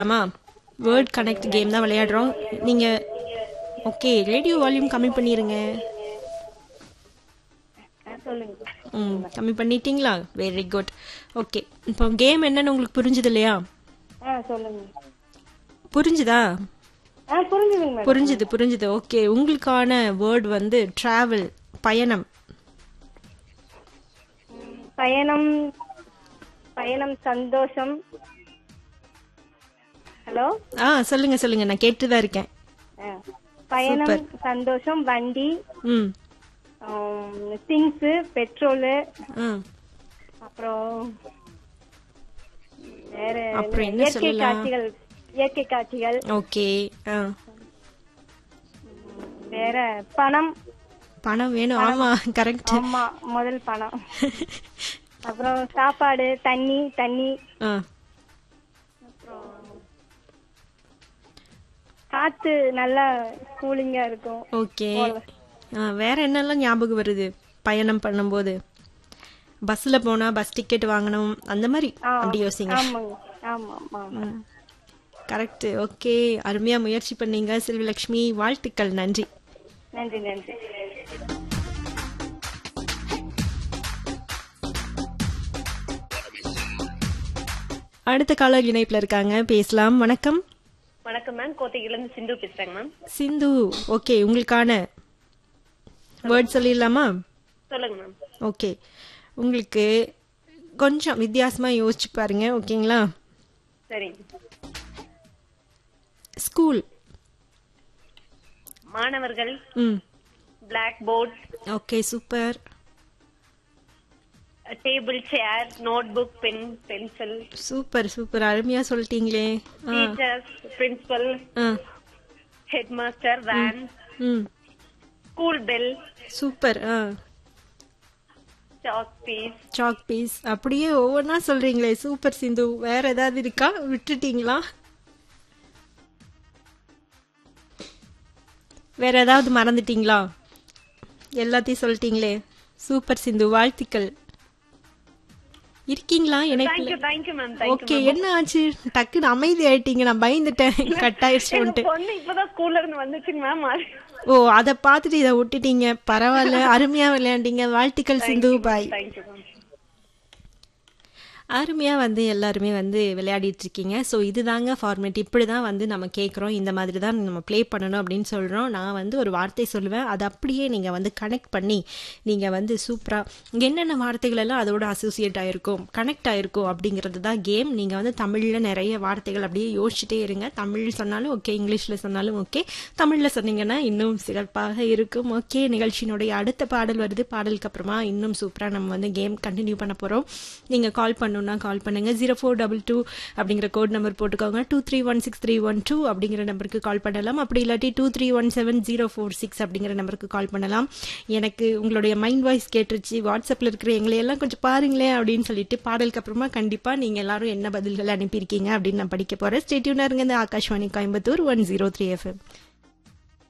ஆமா word connect game தான் விளையாடுறோம் நீங்க ஓகே ரேடியோ வால்யூம் கம்மி பண்ணிருங்க ஆ, சொல்லுங்க ம் கம்மி பண்ணிட்டீங்களா வெரி குட் ஓகே இப்போ கேம் என்னன்னு உங்களுக்கு புரிஞ்சுது இல்லையா ஆ சொல்லுங்க புரிஞ்சுதா ஆ புரிஞ்சுதுங்க மேடம் புரிஞ்சுது புரிஞ்சுது ஓகே உங்களுக்கான வேர்ட் வந்து டிராவல் பயணம் பயணம் பயணம் சந்தோஷம் ஹலோ ஆ சொல்லுங்க சொல்லுங்க நான் கேட்டுதான் இருக்கேன் ஆ, பயணம் சந்தோஷம் வண்டி ம் திங்ஸ் பெட்ரோலு ம் அப்புறம் வேற அப்புறம் என்ன இயற்கை சொல்லலாம்? காட்சிகள் இயற்கை காட்சிகள் ஓகே ஆ வேற பணம் பணம் வேணும் ஆமா கரெக்ட் ஆமா முதல் பணம் அப்புறம் சாப்பாடு தண்ணி தண்ணி ஆ காத்து நல்லா கூலிங்கா இருக்கும் ஓகே ஆ வேற என்னெல்லாம் ஞாபகம் வருது பயணம் பண்ணும்போது பஸ்ல போனா பஸ் டிக்கெட் வாங்கணும் அந்த மாதிரி ஆ, அப்படி யோசிங்க ஆமாங்க ஆமா ஆமா கரெக்ட் ஓகே அருமையா முயற்சி பண்ணீங்க செல்விலட்சுமி வாழ்த்துக்கள் நன்றி நன்றி நன்றி அடுத்த காலர் இணைப்புல இருக்காங்க பேசலாம் வணக்கம் வணக்கம் மேம் கோத்தகிரில இருந்து சிந்து பேசுறேங்க மேம் சிந்து ஓகே உங்களுக்கான வேர்ட் சொல்லிடலாமா சொல்லுங்க மேம் ஓகே உங்களுக்கு கொஞ்சம் வித்தியாசமா யோசிச்சு பாருங்க ஓகேங்களா சரிங்க ஸ்கூல் மாணவர்கள் ம் blackboard okay super table chair notebook pen pencil super super அருமையா சொல்லிட்டீங்களே ஆ டீச்சர்ஸ் பிரின்சிபல் ஆ ஹெட் மாஸ்டர் வேன் ம் ஸ்கூல் பெல் சூப்பர் ஆ சாக் பீஸ் சாக் பீஸ் அப்படியே ஒவ்வொன்றா சொல்றீங்களே சூப்பர் சிந்து வேற ஏதாவது இருக்கா விட்டுட்டீங்களா வேற ஏதாவது மறந்துட்டீங்களா எல்லாத்தையும் சொல்லிட்டீங்களே சூப்பர் சிந்து வாழ்த்துக்கள் இருக்கீங்களா இணைப்புல தேங்க்யூ தேங்க்யூ மேம் ஓகே என்ன ஆச்சு டக்குன்னு அமைதி ஆயிட்டீங்க நான் பயந்துட்டேன் கட் ஆயிடுச்சோன்ட்டு பொண்ணு இப்பதான் ஸ்கூல்ல இருந்து வந்துச்சுங்க மேம் ஓ அதை பார்த்துட்டு இதை விட்டுட்டீங்க பரவாயில்ல அருமையா விளையாண்டீங்க வாழ்த்துக்கள் சிந்து பாய் தேங்க்யூ மேம் அருமையா வந்து எல்லாருமே வந்து விளையாடிட்டு இருக்கீங்க ஸோ இதுதாங்க ஃபார்மேட் இப்படி தான் வந்து நம்ம கேட்குறோம் இந்த மாதிரி தான் நம்ம ப்ளே பண்ணணும் அப்படின்னு சொல்கிறோம் நான் வந்து ஒரு வார்த்தை சொல்லுவேன் அதை அப்படியே நீங்கள் வந்து கனெக்ட் பண்ணி நீங்கள் வந்து சூப்பராக என்னென்ன வார்த்தைகள் எல்லாம் அதோட அசோசியேட் ஆகிருக்கும் கனெக்ட் ஆகிருக்கும் அப்படிங்கிறது தான் கேம் நீங்கள் வந்து தமிழில் நிறைய வார்த்தைகள் அப்படியே யோசிச்சுட்டே இருங்க தமிழ் சொன்னாலும் ஓகே இங்கிலீஷில் சொன்னாலும் ஓகே தமிழில் சொன்னீங்கன்னா இன்னும் சிறப்பாக இருக்கும் ஓகே நிகழ்ச்சியினுடைய அடுத்த பாடல் வருது பாடலுக்கு அப்புறமா இன்னும் சூப்பராக நம்ம வந்து கேம் கண்டினியூ பண்ண போகிறோம் நீங்கள் கால் பண்ணணும்னா கால் பண்ணுங்க ஜீரோ ஃபோர் டபுள் டூ அப்படிங்கிற கோட் நம்பர் போட்டுக்கோங்க two three one six three one two அப்படிங்கிற நம்பருக்கு கால் பண்ணலாம் அப்படி இல்லாட்டி two three one seven zero four six அப்படிங்கிற நம்பருக்கு கால் பண்ணலாம் எனக்கு உங்களுடைய மைண்ட் வாய்ஸ் கேட்டுருச்சு வாட்ஸ்அப்பில் இருக்கிற எங்களையெல்லாம் கொஞ்சம் பாருங்களேன் அப்படின்னு சொல்லிட்டு பாடலுக்கு அப்புறமா கண்டிப்பாக நீங்கள் எல்லாரும் என்ன பதில்கள் அனுப்பியிருக்கீங்க அப்படின்னு நான் படிக்க போகிறேன் ஸ்டேட்யூனாக இருங்க இந்த Akashvani Coimbatore one zero three FM